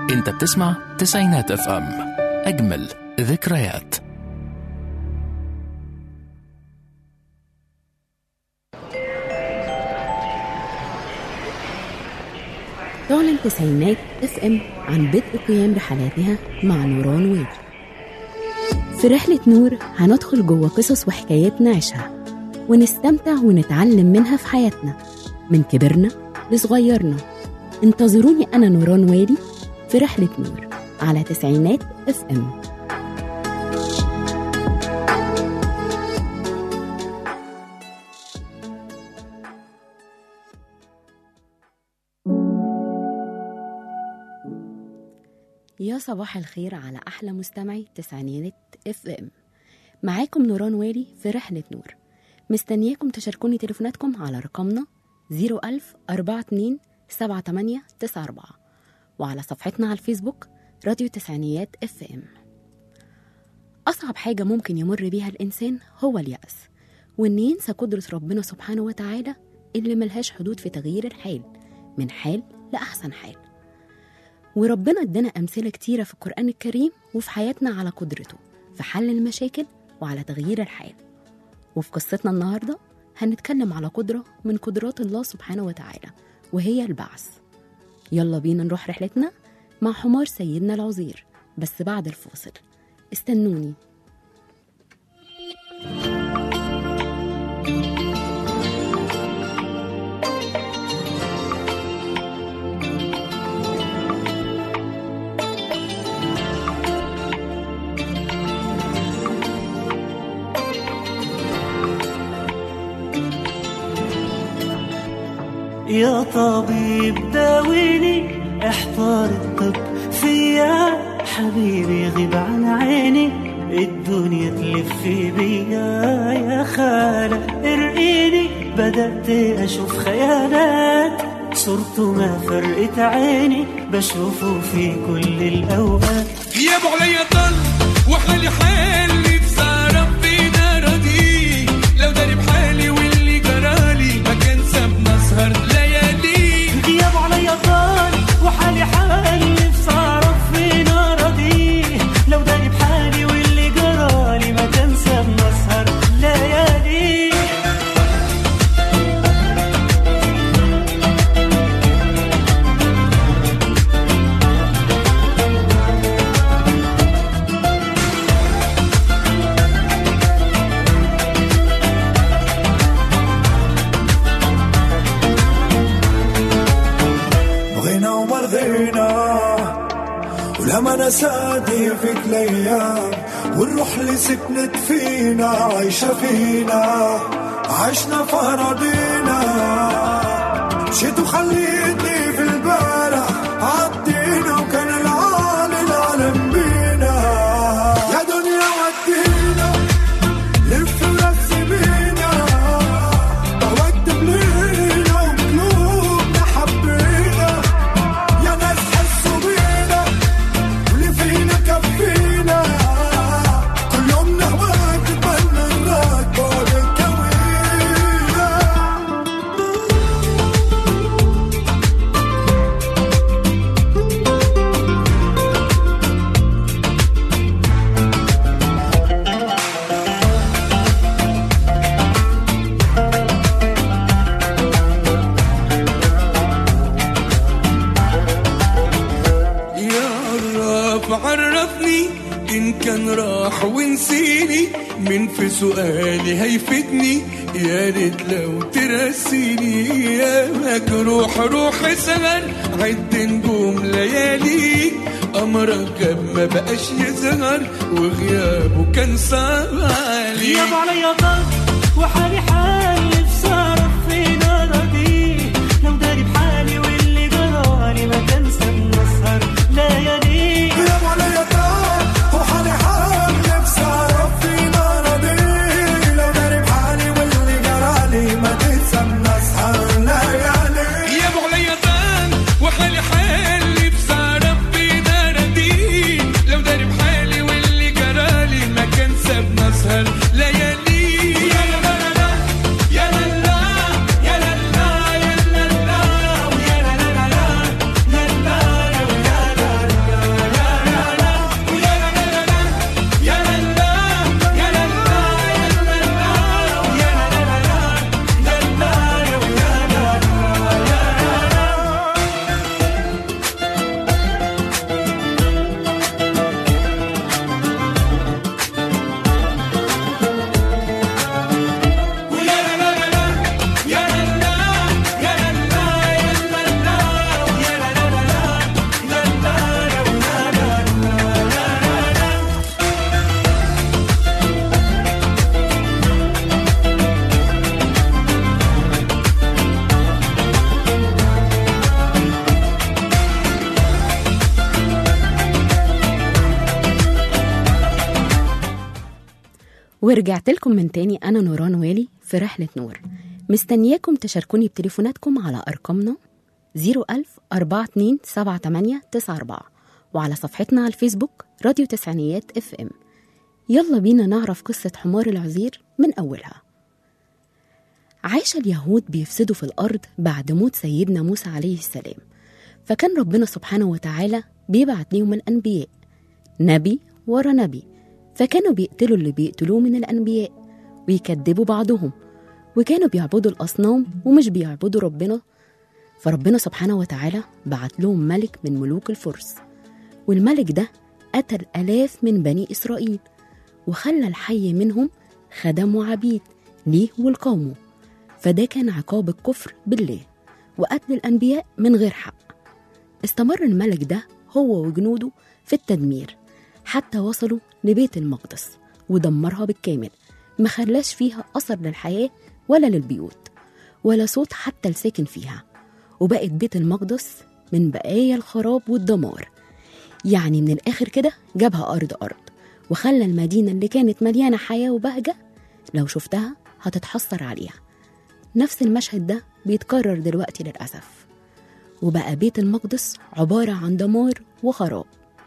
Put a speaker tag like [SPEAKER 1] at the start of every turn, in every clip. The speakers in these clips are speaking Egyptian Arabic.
[SPEAKER 1] انت بتسمع تسعينات اف ام اجمل ذكريات
[SPEAKER 2] تعلن تسعينات اف ام عن بدء قيام رحلاتها مع نوران ويل في رحلة نور هندخل جوه قصص وحكايات نعيشها ونستمتع ونتعلم منها في حياتنا من كبرنا لصغيرنا انتظروني أنا نوران والي في رحلة نور على تسعينات اف ام يا صباح الخير على أحلى مستمعي تسعينات اف ام معاكم نوران والي في رحلة نور مستنياكم تشاركوني تليفوناتكم على رقمنا 01000 42 78 94 وعلى صفحتنا على الفيسبوك راديو تسعينيات اف ام أصعب حاجة ممكن يمر بيها الإنسان هو اليأس وإن ينسى قدرة ربنا سبحانه وتعالى اللي ملهاش حدود في تغيير الحال من حال لأحسن حال وربنا ادانا أمثلة كتيرة في القرآن الكريم وفي حياتنا على قدرته في حل المشاكل وعلى تغيير الحال وفي قصتنا النهاردة هنتكلم على قدرة من قدرات الله سبحانه وتعالى وهي البعث يلا بينا نروح رحلتنا مع حمار سيدنا العزير بس بعد الفاصل استنوني
[SPEAKER 3] يا طبيب داويني احضر الطب فيا حبيبي غيب عن عيني الدنيا تلف بيا يا خالة ارقيني بدأت أشوف خيالات صرته ما فرقت عيني بشوفه في كل الأوقات
[SPEAKER 4] يا ابو عليا طل وحالي حالي بسعر ربنا راضي لو داري بحالي واللي جرالي ما كان سابنا سهر ليالي
[SPEAKER 3] غياب عليا طال وحالي حالي بصرف في نارضي لو داني بحالي واللي جرالي ما تنسى بنسهر ليالي
[SPEAKER 5] بغينا وما رضينا ولما نسادي فيك الايام والروح اللي سكنت فينا عايشة فينا عشنا فرضينا مشيت وخليتني في البارح عدينا وكان العالي العالم بينا يا دنيا ودينا لف ورسي بينا طوت بلينا وقلوبنا حبينا يا ناس حسوا بينا واللي فينا كفينا كل يوم نهواك تبنى نراك بعد الكوينة
[SPEAKER 4] يا عرف عرفني ان كان راح ونسيني من في سؤالي هيفيدني يا ريت لو ترسيني يا مجروح روح سهر عد نجوم ليالي امرك جاب ما بقاش يظهر وغيابه كان صعب عليك
[SPEAKER 3] غياب عليا طال وحالي حالي بصرف في نارضي لو داري بحالي واللي جرالي ما تنسى بنسهر ليالي
[SPEAKER 5] غياب عليا طال وحالي حالي بسهرة في مرضي لو داري بحالي واللي جرالي ما تنسى بنسهر ليالي
[SPEAKER 4] يا ابو عليا طال وحالي حالي بسعر ربنا راضي لو داري بحالي واللي جرالي ما كان سابنا سهر ليالي
[SPEAKER 2] ورجعت لكم من تاني أنا نوران والي في رحلة نور مستنياكم تشاركوني بتليفوناتكم على أرقامنا 01000 42 78 94 وعلى صفحتنا على الفيسبوك راديو تسعينيات اف ام يلا بينا نعرف قصة حمار العزير من أولها عاش اليهود بيفسدوا في الأرض بعد موت سيدنا موسى عليه السلام فكان ربنا سبحانه وتعالى بيبعت ليهم الأنبياء نبي ورا نبي فكانوا بيقتلوا اللي بيقتلوه من الأنبياء ويكذبوا بعضهم وكانوا بيعبدوا الأصنام ومش بيعبدوا ربنا فربنا سبحانه وتعالى بعت لهم ملك من ملوك الفرس والملك ده قتل آلاف من بني إسرائيل وخلى الحي منهم خدم وعبيد ليه ولقومه فده كان عقاب الكفر بالله وقتل الأنبياء من غير حق استمر الملك ده هو وجنوده في التدمير حتى وصلوا لبيت المقدس ودمرها بالكامل ما خلاش فيها أثر للحياة ولا للبيوت ولا صوت حتى الساكن فيها وبقت بيت المقدس من بقايا الخراب والدمار يعني من الآخر كده جابها أرض أرض وخلى المدينة اللي كانت مليانة حياة وبهجة لو شفتها هتتحسر عليها نفس المشهد ده بيتكرر دلوقتي للأسف وبقى بيت المقدس عبارة عن دمار وخراب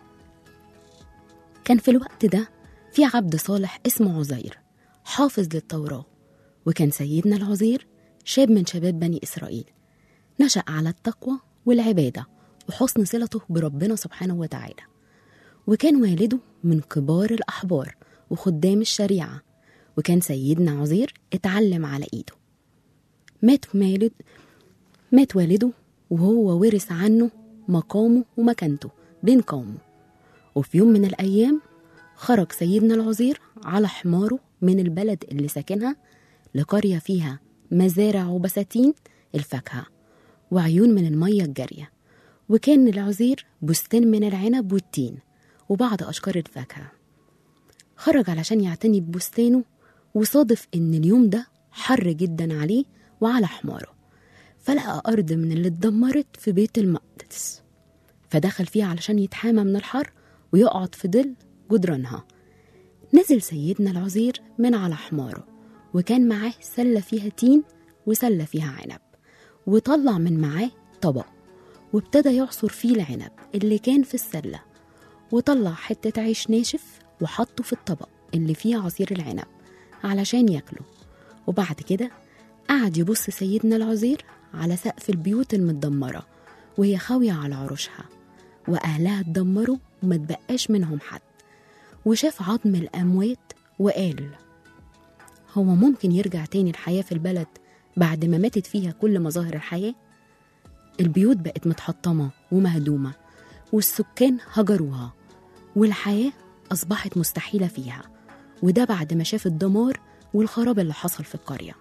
[SPEAKER 2] كان في الوقت ده في عبد صالح اسمه عزير حافظ للتوراة وكان سيدنا العزير شاب من شباب بني إسرائيل نشأ على التقوى والعبادة وحسن صلته بربنا سبحانه وتعالى وكان والده من كبار الأحبار وخدام الشريعة وكان سيدنا عزير اتعلم على إيده مات والد مات والده وهو ورث عنه مقامه ومكانته بين قومه وفي يوم من الأيام خرج سيدنا العزير على حماره من البلد اللي ساكنها لقرية فيها مزارع وبساتين الفاكهة وعيون من المية الجارية وكان العزير بستان من العنب والتين وبعض أشجار الفاكهة خرج علشان يعتني ببستانه وصادف إن اليوم ده حر جدا عليه وعلى حماره فلقى أرض من اللي اتدمرت في بيت المقدس فدخل فيها علشان يتحامى من الحر ويقعد في ظل جدرانها نزل سيدنا العزير من على حماره وكان معاه سلة فيها تين وسلة فيها عنب وطلع من معاه طبق وابتدى يعصر فيه العنب اللي كان في السلة وطلع حتة عيش ناشف وحطه في الطبق اللي فيه عصير العنب علشان ياكله وبعد كده قعد يبص سيدنا العزير على سقف البيوت المتدمرة وهي خاوية على عروشها وأهلها اتدمروا وما تبقاش منهم حد وشاف عظم الأموات وقال هو ممكن يرجع تاني الحياة في البلد بعد ما ماتت فيها كل مظاهر الحياة؟ البيوت بقت متحطمة ومهدومة والسكان هجروها والحياة أصبحت مستحيلة فيها وده بعد ما شاف الدمار والخراب اللي حصل في القرية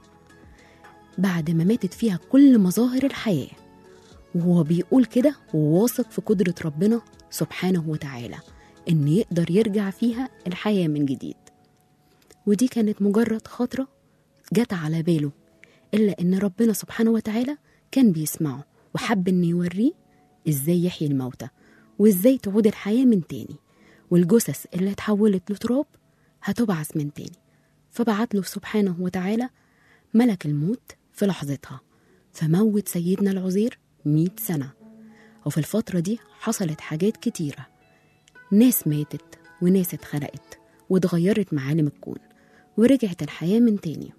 [SPEAKER 2] بعد ما ماتت فيها كل مظاهر الحياة وهو بيقول كده وواثق في قدرة ربنا سبحانه وتعالى إن يقدر يرجع فيها الحياة من جديد ودي كانت مجرد خطرة جت على باله إلا إن ربنا سبحانه وتعالى كان بيسمعه وحب إن يوريه إزاي يحيي الموتى وإزاي تعود الحياة من تاني والجثث اللي اتحولت لتراب هتبعث من تاني فبعت له سبحانه وتعالى ملك الموت في لحظتها فموت سيدنا العزير مئة سنة وفي الفترة دي حصلت حاجات كتيرة ناس ماتت وناس اتخلقت واتغيرت معالم الكون ورجعت الحياة من تاني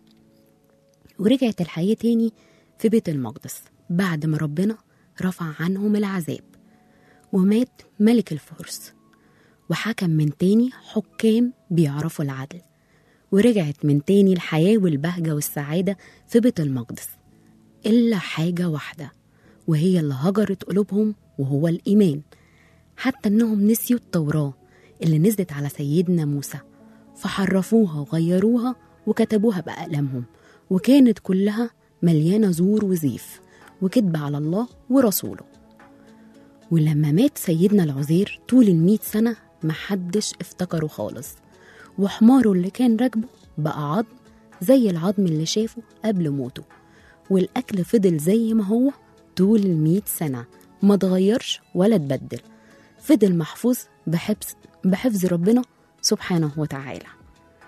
[SPEAKER 2] ورجعت الحياة تاني في بيت المقدس بعد ما ربنا رفع عنهم العذاب ومات ملك الفرس وحكم من تاني حكام بيعرفوا العدل ورجعت من تاني الحياة والبهجة والسعادة في بيت المقدس إلا حاجة واحدة وهي اللي هجرت قلوبهم وهو الإيمان حتى إنهم نسيوا التوراة اللي نزلت على سيدنا موسى فحرفوها وغيروها وكتبوها بأقلامهم وكانت كلها مليانة زور وزيف وكذب على الله ورسوله ولما مات سيدنا العزير طول المئة سنة محدش افتكره خالص وحماره اللي كان راكبه بقى عظم زي العظم اللي شافه قبل موته والأكل فضل زي ما هو طول المئة سنة ما اتغيرش ولا اتبدل فضل محفوظ بحفظ بحفظ ربنا سبحانه وتعالى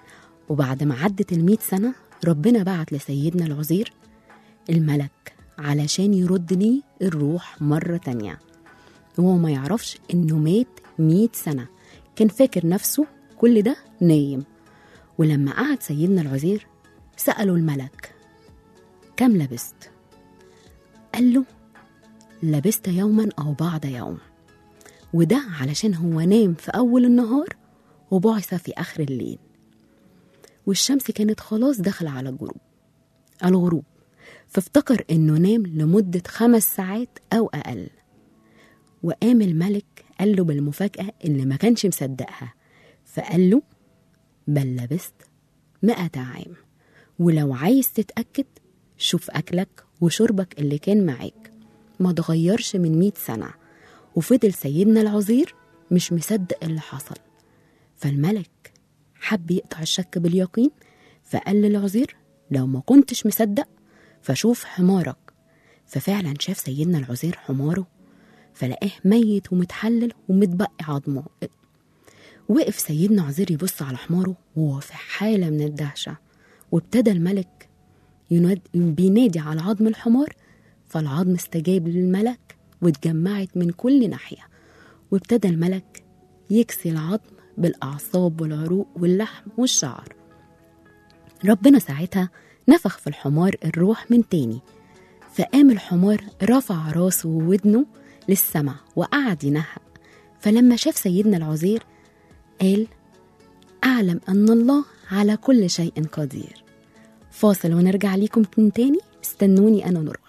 [SPEAKER 2] وبعد ما عدت المئة سنة ربنا بعت لسيدنا العزير الملك علشان يرد ليه الروح مرة تانية وهو ما يعرفش إنه مات مئة سنة كان فاكر نفسه كل ده نايم ولما قعد سيدنا العزير سأله الملك كم لبست؟ قال له لبست يوما أو بعض يوم وده علشان هو نام في أول النهار وبعث في آخر الليل والشمس كانت خلاص داخلة على الغروب الغروب فافتكر إنه نام لمدة خمس ساعات أو أقل وقام الملك قال له بالمفاجأة اللي ما كانش مصدقها فقال له بل لبست مئة عام ولو عايز تتأكد شوف أكلك وشربك اللي كان معاك ما اتغيرش من مئة سنة وفضل سيدنا العزير مش مصدق اللي حصل فالملك حب يقطع الشك باليقين فقال للعزير لو ما كنتش مصدق فشوف حمارك ففعلا شاف سيدنا العزير حماره فلقاه ميت ومتحلل ومتبقي عظمه وقف سيدنا عزير يبص على حماره وهو في حالة من الدهشة وابتدى الملك يناد بينادي على عظم الحمار فالعظم استجاب للملك واتجمعت من كل ناحية وابتدى الملك يكسي العظم بالأعصاب والعروق واللحم والشعر ربنا ساعتها نفخ في الحمار الروح من تاني فقام الحمار رفع راسه وودنه للسماء وقعد ينهق فلما شاف سيدنا العزير قال أعلم أن الله على كل شيء قدير فاصل ونرجع ليكم من تاني استنوني أنا نوران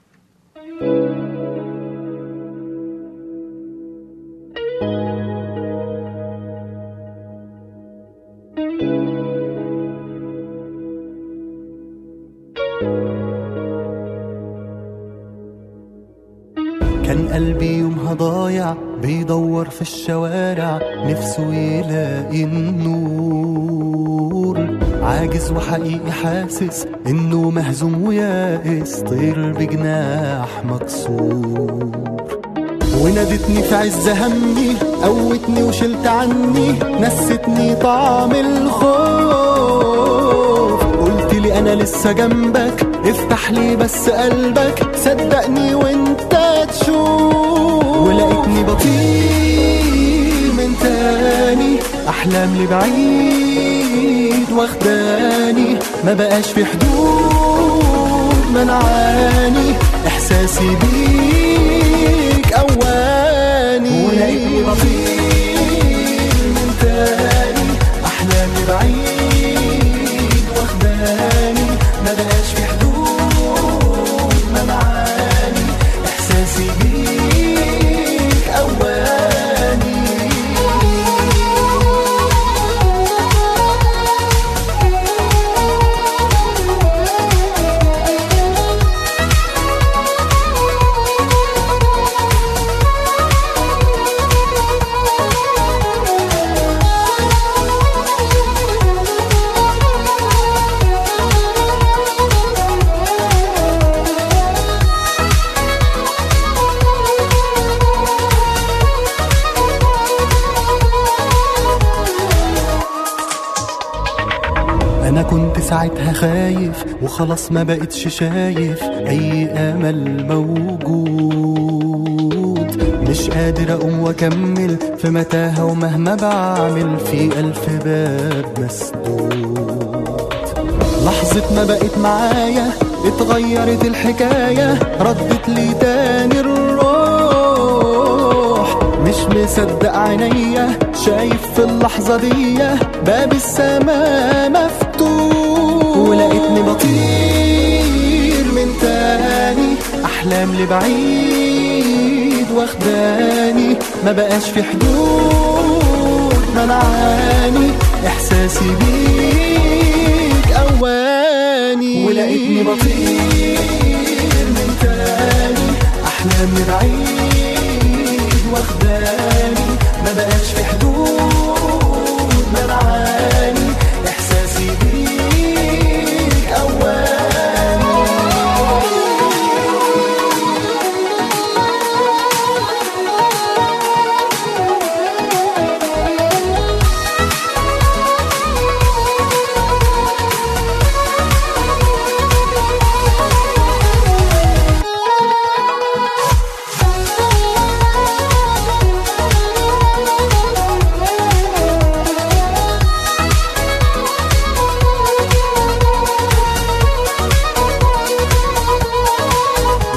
[SPEAKER 6] كان قلبي يومها ضايع بيدور في الشوارع نفسه يلاقي النور عاجز وحقيقي حاسس انه مهزوم ويائس طير بجناح مكسور ونادتني في عز همي قوتني وشلت عني نستني طعم الخوف قلت لي انا لسه جنبك افتح لي بس قلبك صدقني وانت تشوف ولقيتني بطير من تاني احلام لبعيد واخداني ما بقاش في حدود منعاني احساسي بيك اواني ولقيتني بطير من تاني احلامي بعيد واخداني ما بقاش في حدود منعاني احساسي بيك اواني انا كنت ساعتها خايف وخلاص ما بقتش شايف اي امل موجود مش قادر اقوم واكمل في متاهه ومهما بعمل في الف باب مسدود لحظة ما بقت معايا اتغيرت الحكاية ردت لي تاني الروح مش مصدق عينيا شايف في اللحظة دي باب السماء مفتوح ولقيتني بطير من تاني أحلام لبعيد واخداني ما بقاش في حدود منعاني إحساسي بيك أواني ولقيتني بطير من تاني أحلامي بعيد واخداني ما بقاش في حدود منعاني إحساسي بيك أواني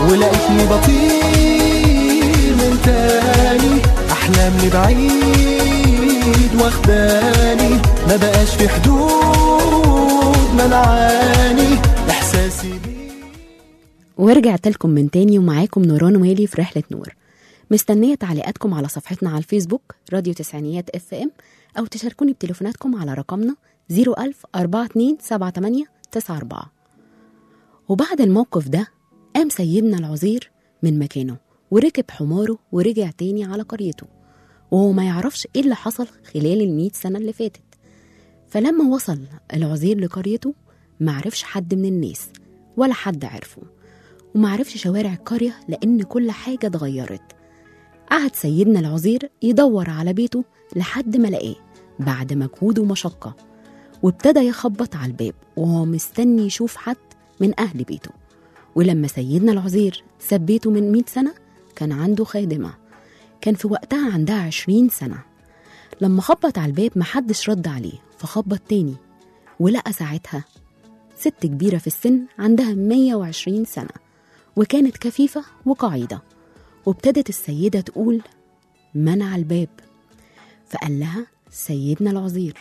[SPEAKER 6] ولقيتني بطير من تاني احلامي بعيد واخداني ما بقاش في حدود منعاني احساسي بيه
[SPEAKER 2] ورجعت لكم من تاني ومعاكم نوران ويلي في رحلة نور مستنية تعليقاتكم على صفحتنا على الفيسبوك راديو تسعينيات اف ام أو تشاركوني بتليفوناتكم على رقمنا 01000 42 78 94 وبعد الموقف ده قام سيدنا العزير من مكانه وركب حماره ورجع تاني على قريته وهو ما يعرفش ايه اللي حصل خلال المئة سنة اللي فاتت فلما وصل العزير لقريته معرفش حد من الناس ولا حد عرفه ومعرفش شوارع القرية لأن كل حاجة اتغيرت قعد سيدنا العزير يدور على بيته لحد ما لقاه بعد مجهود ومشقة وابتدى يخبط على الباب وهو مستني يشوف حد من أهل بيته ولما سيدنا العزير ساب بيته من مئة سنة كان عنده خادمة كان في وقتها عندها عشرين سنة لما خبط على الباب محدش رد عليه فخبط تاني ولقى ساعتها ست كبيرة في السن عندها 120 سنة وكانت كفيفة وقعيدة وابتدت السيدة تقول منع الباب فقال لها سيدنا العزير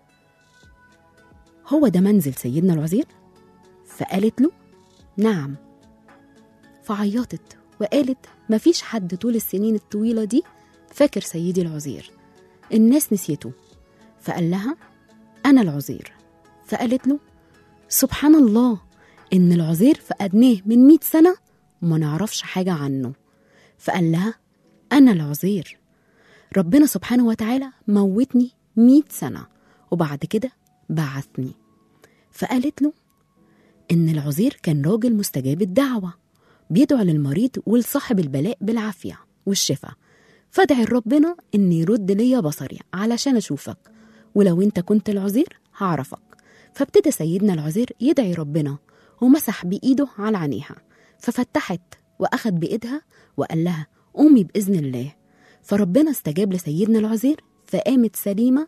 [SPEAKER 2] هو ده منزل سيدنا العزير فقالت له نعم فعيطت وقالت مفيش حد طول السنين الطويلة دي فاكر سيدي العزير الناس نسيته فقال لها أنا العزير فقالت له سبحان الله إن العزير فقدناه من مئة سنة وما نعرفش حاجة عنه فقال لها أنا العزير ربنا سبحانه وتعالى موتني مئة سنة وبعد كده بعثني فقالت له إن العزير كان راجل مستجاب الدعوة بيدعو للمريض ولصاحب البلاء بالعافية والشفاء فادعي لربنا إن يرد ليا بصري علشان أشوفك ولو أنت كنت العزير هعرفك فابتدى سيدنا العزير يدعي ربنا ومسح بإيده على عينيها ففتحت وأخد بإيدها وقال لها قومي بإذن الله فربنا استجاب لسيدنا العزير فقامت سليمة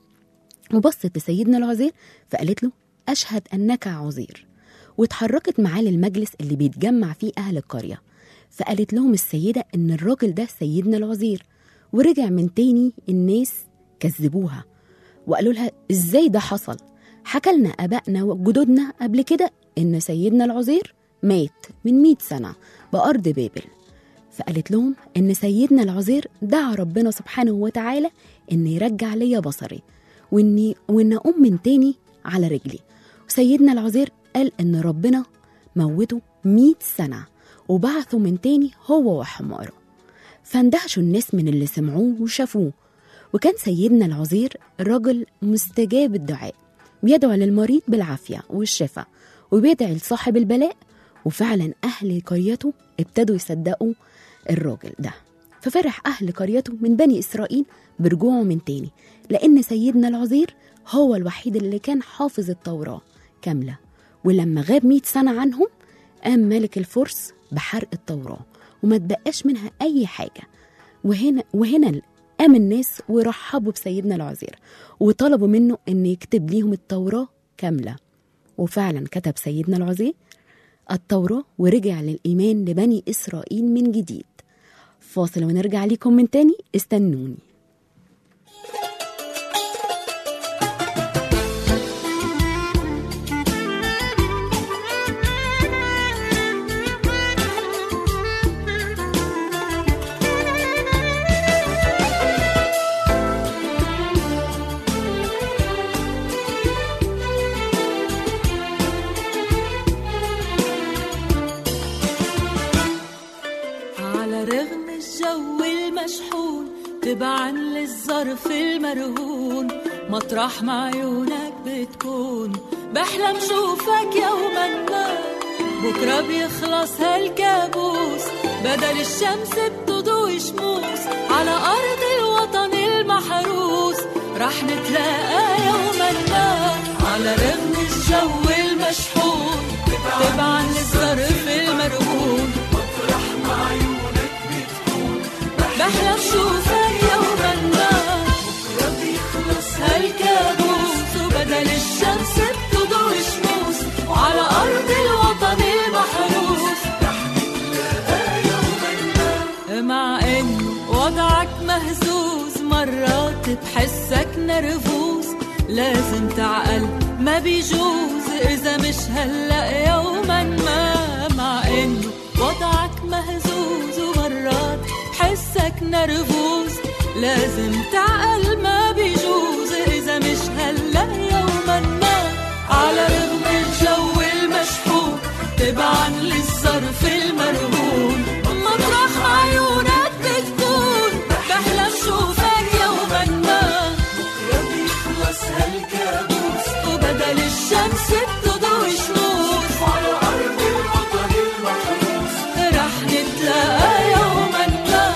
[SPEAKER 2] وبصت لسيدنا العزير فقالت له أشهد أنك عزير واتحركت معاه للمجلس اللي بيتجمع فيه أهل القرية فقالت لهم السيدة إن الراجل ده سيدنا العزير ورجع من تاني الناس كذبوها وقالوا لها إزاي ده حصل حكى لنا أبائنا وجدودنا قبل كده إن سيدنا العزير مات من مئة سنة بأرض بابل فقالت لهم إن سيدنا العزير دعا ربنا سبحانه وتعالى إن يرجع ليا بصري وإني وإن أقوم من تاني على رجلي وسيدنا العزير قال إن ربنا موته مئة سنة وبعثه من تاني هو وحماره فاندهشوا الناس من اللي سمعوه وشافوه وكان سيدنا العزير رجل مستجاب الدعاء بيدعو للمريض بالعافية والشفاء وبيدعي لصاحب البلاء وفعلا أهل قريته ابتدوا يصدقوا الراجل ده ففرح أهل قريته من بني إسرائيل برجوعه من تاني لأن سيدنا العزير هو الوحيد اللي كان حافظ التوراة كاملة ولما غاب مئة سنة عنهم قام ملك الفرس بحرق التوراة وما تبقاش منها أي حاجة وهنا وهنا قام الناس ورحبوا بسيدنا العزير وطلبوا منه ان يكتب ليهم التوراة كاملة وفعلا كتب سيدنا العزير التوراة ورجع للإيمان لبني إسرائيل من جديد فاصل ونرجع ليكم من تاني استنوني
[SPEAKER 7] على رغم الجو المشحون تبعا للظرف المرهون مطرح ما عيونك بتكون بحلم شوفك يوما ما بكرة بيخلص هالكابوس بدل الشمس بتضوي شموس على أرض الوطن المحروس رح نتلاقى يوما ما على رغم الجو المشحون تبعا للظرف المرهون بحلم شوفك يوما ما هالكابوس وبدل الشمس بتضوي شموس وعلى أرض الوطن المحروس مهزوز مرات بحسك نرفوز لازم تعقل ما بيجوز إذا مش هلأ يوما ما مع إنه وضعك مهزوز ومرات بحسك نرفوز لازم تعقل ما بيجوز إذا مش هلأ يوما ما على رغم الجو المشحون تبعا للظرف المرهون مطرح عيونك بتكون بحلم شوفك يوما ما يخلص هالكابوس وبدل الشمس بتضوي شموس على أرض الوطن المحروس رح نتلاقى يوما ما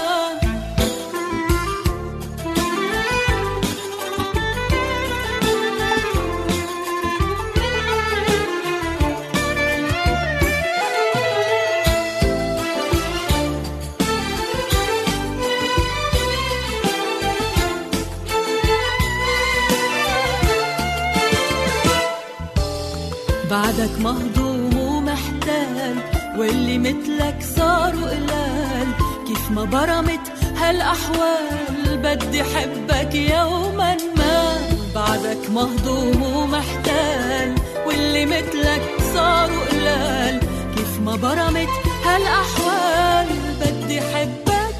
[SPEAKER 7] بعدك مهضوم ومحتال واللي مثلك صاروا قلال كيف ما برمت هالأحوال بدي حبك يوما ما بعدك مهضوم ومحتال واللي مثلك صاروا قلال كيف ما برمت هالأحوال بدي حبك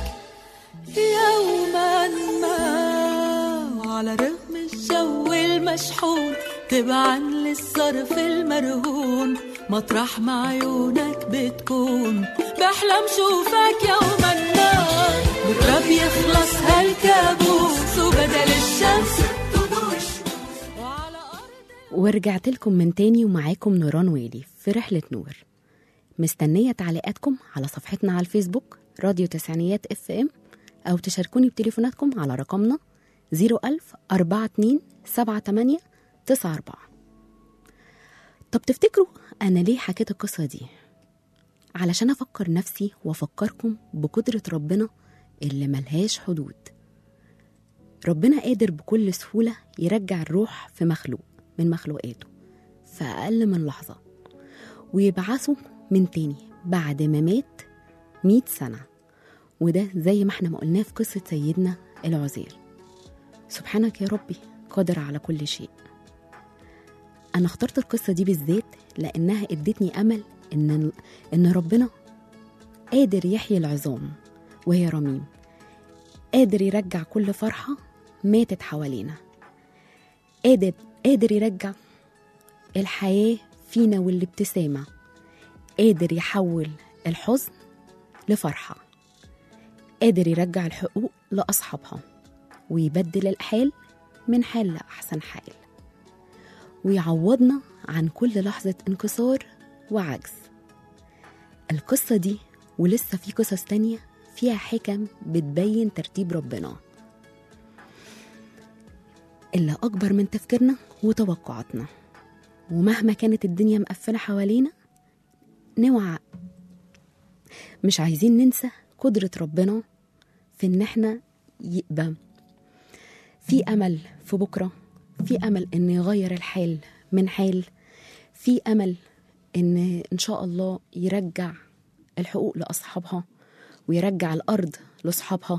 [SPEAKER 7] يوما ما وعلى رغم الجو المشحون تبعا للصرف المرهون مطرح ما عيونك بتكون بحلم شوفك يوما ما بكره بيخلص هالكابوس وبدل الشمس تضوي الشموس وعلى أرض
[SPEAKER 2] ورجعت لكم من تاني ومعاكم نوران ويلي في رحلة نور مستنية تعليقاتكم على صفحتنا على الفيسبوك راديو تسعينيات اف ام أو تشاركوني بتليفوناتكم على رقمنا 01000 42 78 94 طب تفتكروا أنا ليه حكيت القصة دي؟ علشان أفكر نفسي وأفكركم بقدرة ربنا اللي ملهاش حدود ربنا قادر بكل سهولة يرجع الروح في مخلوق من مخلوقاته في أقل من لحظة ويبعثه من تاني بعد ما مات مئة سنة وده زي ما احنا ما قلناه في قصة سيدنا العزير سبحانك يا ربي قادر على كل شيء أنا اخترت القصة دي بالذات لأنها ادتني أمل إن إن ربنا قادر يحيي العظام وهي رميم قادر يرجع كل فرحة ماتت حوالينا قادر قادر يرجع الحياة فينا والابتسامة قادر يحول الحزن لفرحة قادر يرجع الحقوق لأصحابها ويبدل الحال من حال لأحسن حال ويعوضنا عن كل لحظة انكسار وعجز القصة دي ولسه في قصص تانية فيها حكم بتبين ترتيب ربنا اللي أكبر من تفكيرنا وتوقعاتنا ومهما كانت الدنيا مقفلة حوالينا نوعى مش عايزين ننسى قدرة ربنا في إن إحنا يبقى في أمل في بكرة في أمل إن يغير الحال من حال في أمل إن إن شاء الله يرجع الحقوق لأصحابها ويرجع الأرض لأصحابها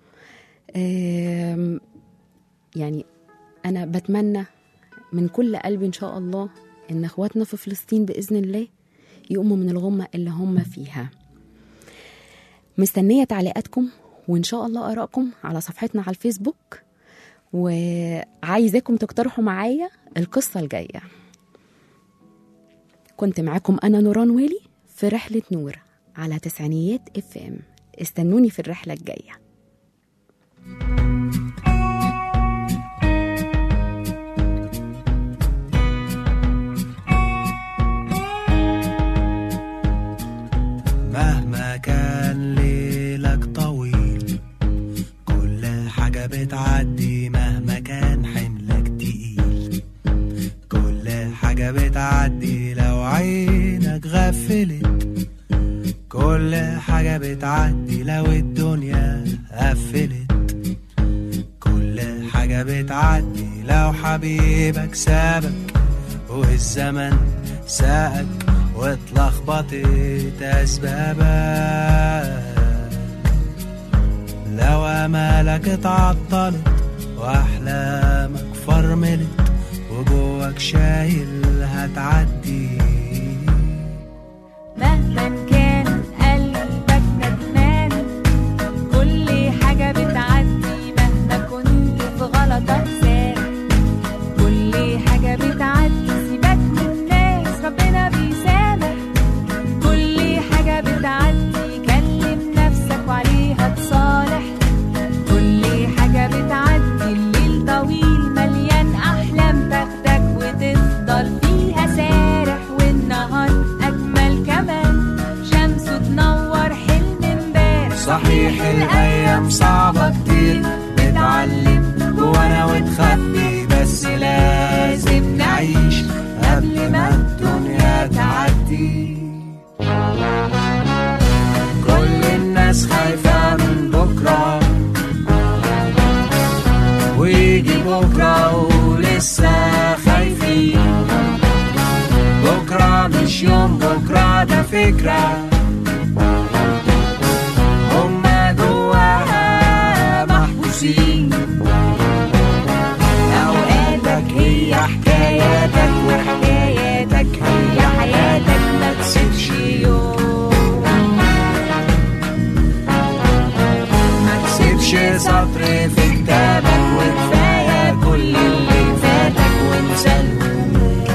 [SPEAKER 2] آم، يعني أنا بتمنى من كل قلبي إن شاء الله إن إخواتنا في فلسطين بإذن الله يقوموا من الغمة اللي هم فيها مستنية تعليقاتكم وإن شاء الله آرائكم على صفحتنا على الفيسبوك وعايزاكم تقترحوا معايا القصة الجاية كنت معاكم أنا نوران ويلي في رحلة نور على تسعينيات اف ام استنوني في الرحلة الجاية
[SPEAKER 5] مهما كان ليلك طويل كل حاجة بتعدي مهما كان حملك تقيل كل حاجة بتعدي لو عينك غفلت كل حاجة بتعدي لو الدنيا قفلت كل حاجة بتعدي لو حبيبك سابك والزمن ساقك واتلخبطت أسبابك لو
[SPEAKER 3] آمالك اتعطلت وأحلامك فرملت وجواك شايل هتعدي
[SPEAKER 8] مهما كان قلبك ندمان كل حاجة بتعدي مهما كنت في غلطك سارح كل حاجة بتعدي سيبك من الناس ربنا بيسامح كل حاجة بتعدي كلم نفسك وعليها تصالح كل حاجة بتعدي الليل طويل مليان أحلام تاخدك وتفضل فيها سارح والنهار أجمل كمان شمسه تنور حلم امبارح
[SPEAKER 3] صحيح الأيام صعبة كتير بتعلم جوانا وتخبي بس لازم نعيش قبل ما الدنيا تعدي كل الناس خايفة من بكرة ويجي بكرة ولسه خايفين بكرة مش يوم بكرة ده فكرة هما جواها محبوسين
[SPEAKER 8] أوقاتك هي حكاياتك وحكاياتك هي حياتك ما تسيبش يوم
[SPEAKER 3] ما تسيبش سطر في كتابك وكفاية كل اللي فاتك وانسى الهموم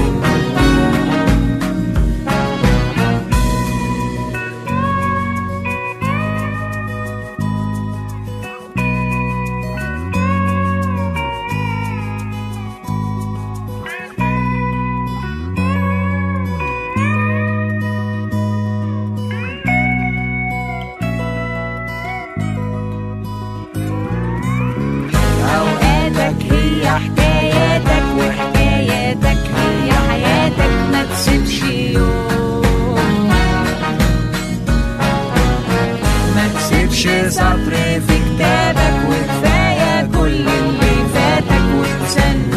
[SPEAKER 8] أوقاتك هي حكاياتك وحكاياتك هي حياتك ما تسيبش يوم
[SPEAKER 3] ما تسيبش سطر في كتابك وكفاية كل اللي فاتك وانسى